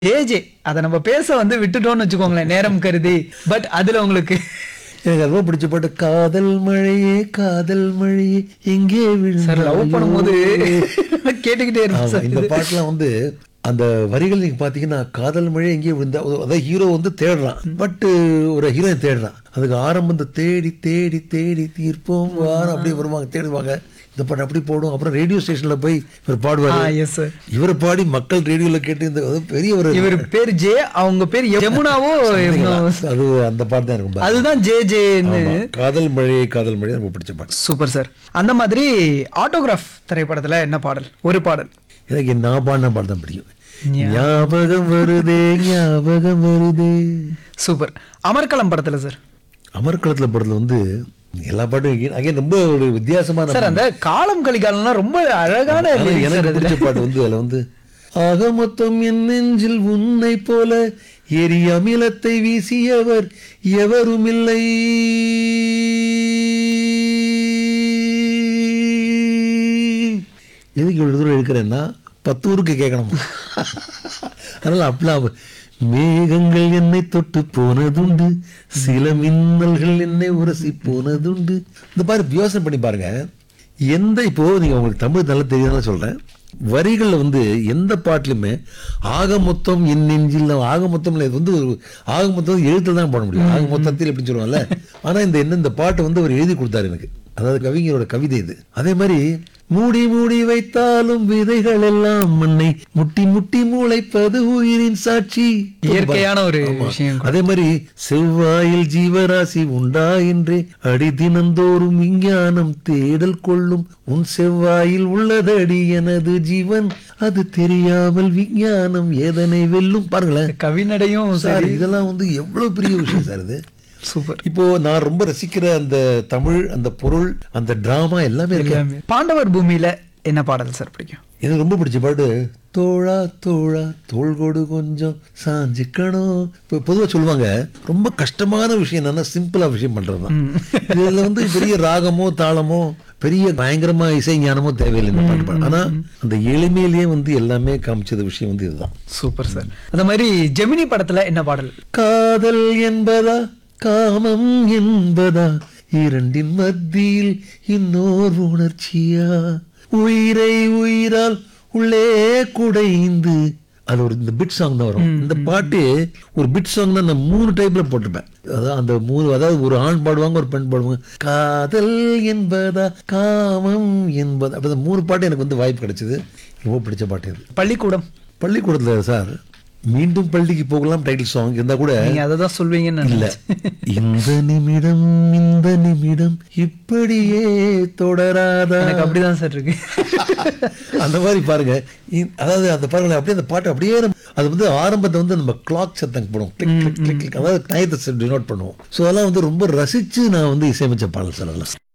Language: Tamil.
ஜே ஜே அதை நம்ம பேச வந்து விட்டுட்டோம்னு வச்சுக்கோங்களேன் நேரம் கருதி பட் அதுல உங்களுக்கு எனக்கு ரொம்ப பிடிச்ச பாட்டு காதல் மழையே காதல் மழையே எங்கே சார் லவ் விழுந்தாயோ? பண்ணும்போது கேட்டுக்கிட்டே ஆமா, இருக்கும் இந்த சார் பாட்டுலாம் வந்து அந்த வரிகள் நீங்க பாத்தீங்கன்னா காதல் மழை எங்கேயோ விழுந்தா அதாவது ஹீரோ வந்து தேடுறான் பட் ஒரு ஹீரோயின் தேடுறான் அதுக்கு ஆரம்பம் இந்த தேடி தேடி தேடி தீர்ப்போம் வாரம் அப்படியே வருவாங்க தேடுவாங்க இந்த பாட்டு அப்படி போடும் அப்புறம் ரேடியோ ஸ்டேஷன்ல போய் இவர் ஆ பாடுவாரு எஸ் சார் இவரை பாடி மக்கள் ரேடியோல கேட்டு இந்த அது பெரிய ஒரு இவர் பேர் ஜே அவங்க பேர் யமுனாவோ எவனோ. அது அந்த பாட்டு தான் இருக்கும் அதுதான் ஜே ஜேன்னு ஆமா. காதல் மழை காதல் மழை ரொம்ப பிடிச்ச பாட்டு சூப்பர் சார் அந்த மாதிரி ஆட்டோகிராஃப் திரைப்படத்துல என்ன பாடல் ஒரு பாடல் எனக்கு நான் பாடின பாட்டு தான் பிடிக்கும் ஞாபகம் வருதே ஞாபகம் வருதே சூப்பர் அமர்கலம் படத்துல சார் அமர்க்களத்துல படத்துல வந்து எல்லா பாட்டும் அங்கே ரொம்ப ஒரு வித்தியாசமான சார் அந்த காலம் கலிகாலம்லாம் ரொம்ப அழகான ஆனா lyrics சார் எனக்கு அதுல. பிடிச்ச பாட்டு வந்து அதுல வந்து ஆக மொத்தம் என் நெஞ்சில் உன்னை போல எரி அமிலத்தை வீசியவர் எவரும் இல்லை எதுக்கு இவ்வளவு தூரம் இருக்கிறேன்னா பத்து ஊருக்கு கேட்கணும் அதனால அப்படிலாம் மேகங்கள் என்னை தொட்டு போனதுண்டு சில மின்னல்கள் என்னை உரசி போனதுண்டு இந்த மாதிரி யோசனை பண்ணி பாருங்க எந்த இப்போ நீங்க உங்களுக்கு தமிழ் நல்லா தெரியாதுன்னு சொல்றேன் வரிகள்ல வந்து எந்த பாட்டுலையுமே ஆக மொத்தம் என் நெஞ்சில் ஆக மொத்தம்ல இது வந்து ஒரு ஆக மொத்தம் எழுத்துல தான் போட முடியும் ஆக மொத்தத்தில் அப்படின்னு சொல்லுவாங்கல்ல ஆனா இந்த என்ன இந்த பாட்டு வந்து அவர் எழுதி கொடுத்தாரு எனக்கு அதாவது கவிஞரோட கவிதை இது அதே மாதிரி மூடி மூடி வைத்தாலும் விதைகள் எல்லாம் மண்ணை முட்டி முட்டி முளைப்பது உயிரின் சாட்சி இயற்கையான ஒரு ஆமா. விஷயம் கூட. அதே மாதிரி செவ்வாயில் ஜீவராசி உண்டா என்றே அடி தினந்தோறும் விஞ்ஞானம் தேடல் கொள்ளும் உன் செவ்வாயில் உள்ளதடி எனது ஜீவன் அது தெரியாமல் விஞ்ஞானம் எதனை வெல்லும் பாருங்களேன் கவிநடையும் சார் சரி இதெல்லாம் வந்து எவ்வளவு பெரிய விஷயம் சார் இது சூப்பர் இப்போ நான் ரொம்ப ரசிக்கிற அந்த தமிழ் அந்த பொருள் அந்த டிராமா எல்லாமே இருக்கு எல்லாமே. பாண்டவர் பூமியில என்ன பாடல் சார் பிடிக்கும் எனக்கு ரொம்ப பிடிச்ச பாட்டு தோழா தோழா தோள் கொடு கொஞ்சம் சாஞ்சிக்கணும் இப்போ பொதுவாக சொல்லுவாங்க ரொம்ப கஷ்டமான விஷயம் என்னன்னா சிம்பிளா விஷயம் பண்றது தான் இதுல வந்து பெரிய ராகமோ தாளமோ பெரிய பயங்கரமா இசை ஞானமோ தேவையில்லை இந்த பாட்டு பாட ஆனா அந்த எளிமையிலேயே வந்து எல்லாமே காமிச்சது விஷயம் வந்து இதுதான் சூப்பர் சார் அந்த மாதிரி ஜெமினி படத்துல என்ன பாடல் காதல் என்பதா காமம் என்பதா இரண்டின் மத்தியில் இன்னோர் உணர்ச்சியா உயிரை உயிரால் உள்ளே குடைந்து அது ஒரு இந்த பிட் சாங் தான் வரும் இந்த பாட்டு ஒரு பிட் சாங் தான் நான் மூணு டைப்ல போட்டிருப்பேன் அதாவது அந்த மூணு அதாவது ஒரு ஆண் பாடுவாங்க ஒரு பெண் பாடுவாங்க காதல் என்பதா காமம் என்பதா அப்படி இந்த மூணு பாட்டு எனக்கு வந்து வாய்ப்பு கிடைச்சது ரொம்ப பிடிச்ச பாட்டு இது பள்ளிக்கூடம் பள்ளிக்கூடத்துல சார் மீண்டும் பள்ளிக்கு போகலாம் டைட்டில் சாங் இருந்தா கூட நீங்க அதை தான் சொல்வீங்கன்னு இல்ல நினைச்சேன். இந்த நிமிடம் இந்த நிமிடம் இப்படியே தொடராதா எனக்கு அப்படிதான் சார் இருக்கு அந்த மாதிரி பாருங்க இ- அதாவது அந்த பாருங்க அப்படியே அந்த பாட்டு அப்படியே நம்ம- அது வந்து ஆரம்பத்தை வந்து நம்ம கிளாக் சத்தம் போடுவோம் கிளிக் கிளிக் கிளிக் கிளிக் அதாவது டயத்தை டினோட் பண்ணுவோம் ஸோ அதெல்லாம் வந்து ரொம்ப ரசிச்சு நான் வந்து இசையமைச்ச பாடல் சார் அதெல்லாம்